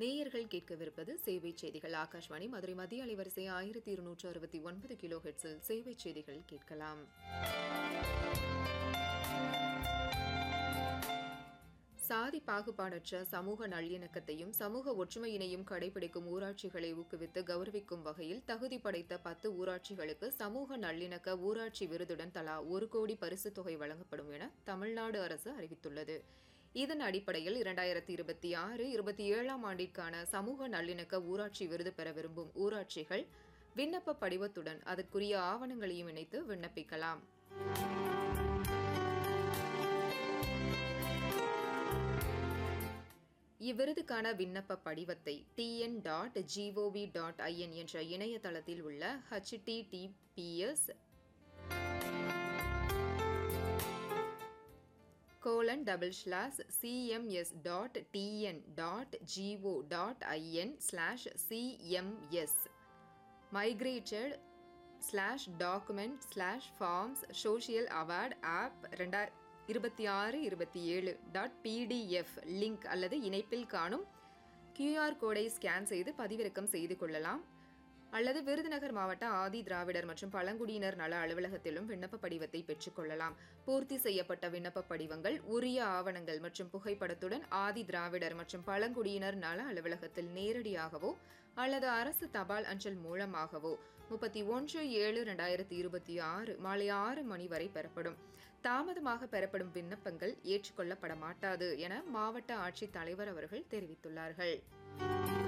நேயர்கள் கேட்கவிருப்பது சேவை செய்திகள் ஆகாஷ்வாணி மதுரை மத்திய அலைவரிசை ஆயிரத்தி இருநூற்று அறுபத்தி ஒன்பது கிலோ ஹெட்ஸில் சேவை செய்திகள் கேட்கலாம் சாதி பாகுபாடற்ற சமூக நல்லிணக்கத்தையும் சமூக ஒற்றுமையினையும் கடைபிடிக்கும் ஊராட்சிகளை ஊக்குவித்து கௌரவிக்கும் வகையில் தகுதி படைத்த பத்து ஊராட்சிகளுக்கு சமூக நல்லிணக்க ஊராட்சி விருதுடன் தலா ஒரு கோடி பரிசுத் தொகை வழங்கப்படும் என தமிழ்நாடு அரசு அறிவித்துள்ளது இதன் அடிப்படையில் இரண்டாயிரத்தி இருபத்தி ஆறு இருபத்தி ஏழாம் ஆண்டிற்கான சமூக நல்லிணக்க ஊராட்சி விருது பெற விரும்பும் ஊராட்சிகள் விண்ணப்ப படிவத்துடன் அதற்குரிய ஆவணங்களையும் இணைத்து விண்ணப்பிக்கலாம் இவ்விருதுக்கான விண்ணப்ப படிவத்தை TN dot GOV dot IN என்ற இணையதளத்தில் உள்ள HTTPS colon double slash CMS dot TN dot GO dot IN slash CMS migrated slash document slash forms social award of ரெண்டா இருபத்தி ஆறு இருபத்தி ஏழு டாட் பிடிஎஃப் லிங்க் அல்லது இணைப்பில் காணும் கியூஆர் கோடை ஸ்கேன் செய்து பதிவிறக்கம் செய்து கொள்ளலாம் அல்லது விருதுநகர் மாவட்ட ஆதி திராவிடர் மற்றும் பழங்குடியினர் நல அலுவலகத்திலும் விண்ணப்ப படிவத்தை பெற்றுக்கொள்ளலாம் பூர்த்தி செய்யப்பட்ட விண்ணப்ப படிவங்கள் உரிய ஆவணங்கள் மற்றும் புகைப்படத்துடன் ஆதி திராவிடர் மற்றும் பழங்குடியினர் நல அலுவலகத்தில் நேரடியாகவோ அல்லது அரசு தபால் அஞ்சல் மூலமாகவோ முப்பத்தி ஒன்று ஏழு ரெண்டாயிரத்தி இருபத்தி ஆறு மாலை ஆறு மணி வரை பெறப்படும் தாமதமாக பெறப்படும் விண்ணப்பங்கள் ஏற்றுக்கொள்ளப்பட மாட்டாது என மாவட்ட ஆட்சித் தலைவர் அவர்கள் தெரிவித்துள்ளார்கள்